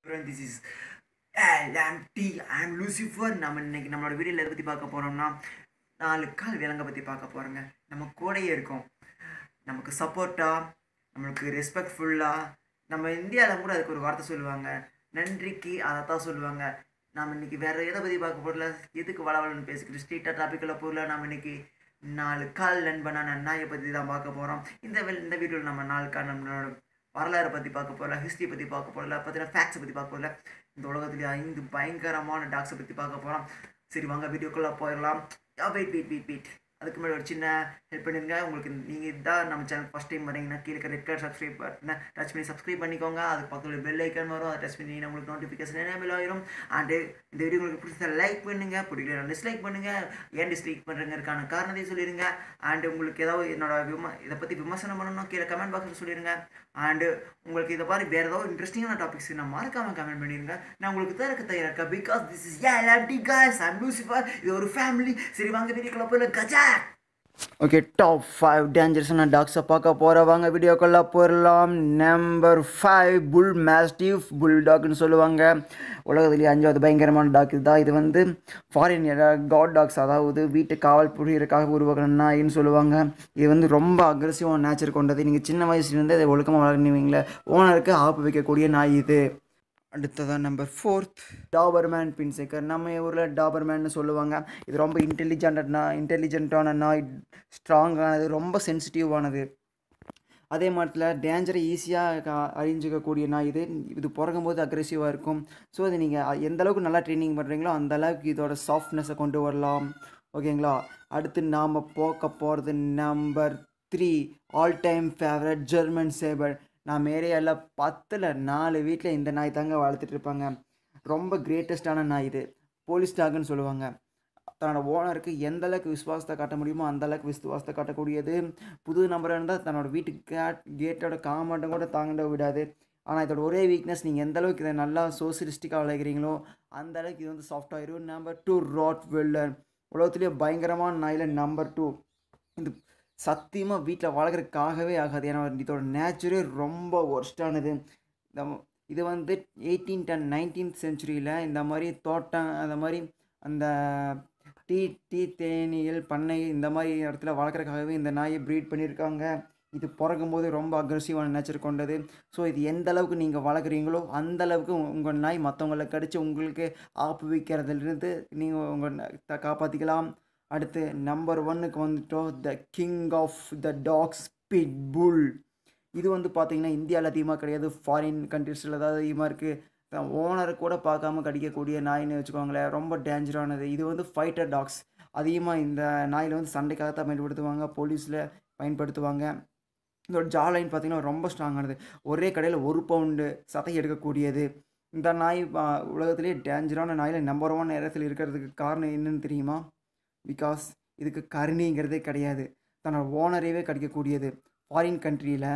friend this is D I'm Lucifer நம்ம இன்னைக்கு நம்மளோட வீடியோவில் எதை பற்றி பார்க்க போகிறோம்னா நாலு கால் விலங்கை பற்றி பார்க்க போகிறோங்க நம்ம கூடயே இருக்கோம் நமக்கு சப்போர்ட்டாக நம்மளுக்கு ரெஸ்பெக்ட்ஃபுல்லாக நம்ம இந்தியாவில் கூட அதுக்கு ஒரு வார்த்தை சொல்லுவாங்க நன்றிக்கு அதை தான் சொல்லுவாங்க நாம் இன்னைக்கு வேறு எதை பற்றி பார்க்க போகல எதுக்கு வளவலன்னு பேசிக்கிட்டு ஸ்ட்ரீட்டாக டாப்பிக்கில் போகல நம்ம இன்னைக்கு நாலு கால் நண்பனான நாயை பற்றி தான் பார்க்க போகிறோம் இந்த வே- இந்த வீடியோவில் நம்ம நாலு கால் நம்மளோட வரலாறை பற்றி பார்க்க போகல ஹிஸ்ட்ரி பற்றி பார்க்க போகல பார்த்தீங்கன்னா ஃபேக்ட்ஸை பற்றி பார்க்க போகல இந்த உலகத்துலேயே ஐந்து பயங்கரமான டாக்ஸை பற்றி பார்க்க போகிறோம் சரி வாங்க வீடியோக்குள்ளே போயிடலாம் வெயிட் வெயிட் வெயிட் வெயிட் அதுக்கு முன்னாடி ஒரு சின்ன ஹெல்ப் பண்ணிருங்க உங்களுக்கு நீங்கள் இதான் நம்ம சேனல் ஃபஸ்ட் டைம் வரீங்கன்னா கீழே ரெட் கலர் சப்ஸ்கிரைப் பட்டனை டச் பண்ணி சப்ஸ்கிரைப் பண்ணிக்கோங்க அதுக்கு பக்கத்தில் பெல் ஐக்கன் வரும் அதை டச் பண்ணி உங்களுக்கு நோட்டிஃபிகேஷன் எனேபிள் ஆயிரும் அண்டு இந்த வீடியோ உங்களுக்கு பிடிச்ச லைக் பண்ணுங்கள் பிடிக்கல டிஸ்லைக் பண்ணுங்கள் ஏன் டிஸ்லைக் பண்ணுறதுக்கான காரணத்தையும் சொல்லிடுங்க அண்டு உங்களுக்கு ஏதாவது என்னோட விம இதை பற்றி விமர்சனம் பண்ணணும் கீழே கமெண்ட் பாக்ஸில் சொல்லிடுங்க அண்டு உங்களுக்கு இதை மாதிரி வேறு ஏதாவது இன்ட்ரெஸ்டிங்கான டாபிக்ஸ் நான் மறக்காமல் கமெண்ட் பண்ணிடுங்க நான் உங்களுக்கு தரக்க தயாராக இருக்கேன் because this is a guys I'm Lucifer இது ஒரு ஃபேமிலி சரி வாங்க வீடியோக்குள்ள போயில கஜா ஓகே டாப் ஃபைவ் டேஞ்சரஸான டாக்ஸை பார்க்க போகிறவங்க வீடியோக்குள்ளே போயிடலாம் நம்பர் ஃபைவ் புல் மேஸ்டிவ் புல் டாக்னு சொல்லுவாங்க உலகத்துலேயே அஞ்சாவது பயங்கரமான டாக் இதுதான் இது வந்து ஃபாரின் காட் டாக்ஸ் அதாவது வீட்டு காவல் புரியறதுக்காக உருவாக்கின நாயின்னு சொல்லுவாங்க இது வந்து ரொம்ப அக்ரெசிவான நேச்சர் கொண்டது நீங்கள் சின்ன வயசுலேருந்து இதை ஒழுக்கமாக வளர்க்குவீங்களே ஓனருக்கு ஆப்பு வைக்கக்கூடிய நாய் இது அடுத்ததான் நம்பர் ஃபோர்த் டாபர்மேன் பின்சேக்கர் நம்ம ஊரில் டாபர்மேன்னு சொல்லுவாங்க இது ரொம்ப இன்டெலிஜென்ட்னா இன்டெலிஜென்ட்டான நாய் ஸ்ட்ராங்கானது ரொம்ப சென்சிட்டிவானது அதே மாட்டில் டேஞ்சரை ஈஸியாக அறிஞ்சிக்கக்கூடிய நாய் இது இது பிறக்கும்போது அக்ரெசிவாக இருக்கும் ஸோ இது நீங்கள் எந்த அளவுக்கு நல்லா ட்ரைனிங் பண்ணுறீங்களோ அந்த அளவுக்கு இதோட சாஃப்ட்னஸை கொண்டு வரலாம் ஓகேங்களா அடுத்து நாம் போக்க போகிறது number three all time favourite German shepherd நம்ம ஏரியாவில் பத்தில் நாலு வீட்டில் இந்த நாய் தாங்க வளர்த்துட்டு இருப்பாங்க ரொம்ப கிரேட்டஸ்டான நாய் இது போலீஸ் டாக்னு சொல்லுவாங்க தன்னோட ஓனருக்கு எந்த அளவுக்கு விசுவாசத்தை காட்ட முடியுமோ அந்த அளவுக்கு விசுவாசத்தை காட்டக்கூடியது புது நம்பராக இருந்தால் தன்னோட வீட்டு கேட் கேட்டோட காம்பவுண்டும் கூட தாண்ட விடாது ஆனால் இதோட ஒரே வீக்னஸ் நீங்கள் எந்த அளவுக்கு இதை நல்லா சோசியலிஸ்டிக்காக வளர்க்குறீங்களோ அந்த அளவுக்கு இது வந்து சாஃப்ட் ஆயிரும் நம்பர் டூ ராட் வெல்லர் உலகத்துலேயே பயங்கரமான நாயில் நம்பர் டூ இது சத்தியமாக வீட்டில் வளர்க்குறதுக்காகவே ஆகாது ஏன்னா இதோட நேச்சரே ரொம்ப ஒர்ஸ்டானது இந்த இது வந்து எயிட்டீன் அண்ட் நைன்டீன்த் செஞ்சுரியில் இந்த மாதிரி தோட்டம் அந்த மாதிரி அந்த டீ டீ தேனீகள் பண்ணை இந்த மாதிரி இடத்துல வளர்க்குறதுக்காகவே இந்த நாயை ப்ரீட் பண்ணியிருக்காங்க இது பிறக்கும்போது ரொம்ப அக்ரெசிவான நேச்சர் கொண்டது ஸோ இது எந்த அளவுக்கு நீங்கள் வளர்க்குறீங்களோ அந்த அளவுக்கு உங்கள் நாய் மற்றவங்களை கடிச்சு உங்களுக்கு ஆப்பு வைக்கிறதுலேருந்து நீங்கள் உங்கள் காப்பாற்றிக்கலாம் அடுத்து நம்பர் ஒன்னுக்கு வந்துட்டோம் the king of the dogs pit bull இது வந்து பார்த்தீங்கன்னா இந்தியாவில் அதிகமாக கிடையாது ஃபாரின் கண்ட்ரீஸில் தான் அதிகமாக இருக்குது ஓனர் கூட பார்க்காம கடிக்கக்கூடிய நாயின்னு வச்சுக்கோங்களேன் ரொம்ப டேஞ்சரானது இது வந்து ஃபைட்டர் டாக்ஸ் அதிகமாக இந்த நாயில் வந்து சண்டைக்காக தான் பயன்படுத்துவாங்க போலீஸில் பயன்படுத்துவாங்க இதோட ஜா லைன் பார்த்தீங்கன்னா ரொம்ப ஸ்ட்ராங்கானது ஒரே கடையில் ஒரு பவுண்டு சதை எடுக்கக்கூடியது இந்த நாய் ஆ, உலகத்திலே டேஞ்சரான நாயில் நம்பர் ஒன் நேரத்தில் இருக்கிறதுக்கு காரணம் என்னன்னு தெரியுமா பிகாஸ் இதுக்கு கருணிங்கிறதே கிடையாது தன்னோட ஓனரையே கடிக்கக்கூடியது ஃபாரின் கண்ட்ரியில்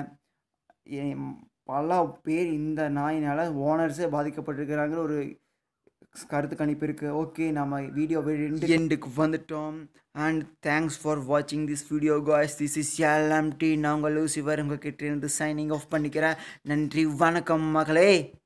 பல பேர் இந்த நாயினால் ஓனர்ஸே பாதிக்கப்பட்டிருக்கிறாங்கிற ஒரு கருத்து கணிப்பு இருக்குது ஓகே நம்ம வீடியோ ரெண்டு எண்டுக்கு வந்துட்டோம் அண்ட் தேங்க்ஸ் ஃபார் வாட்சிங் this video guys this is LMD நான் உங்கள் லூசிவர் உங்கள் கிட்ட இருந்து சைனிங் ஆஃப் பண்ணிக்கிறேன் நன்றி வணக்கம் மகளே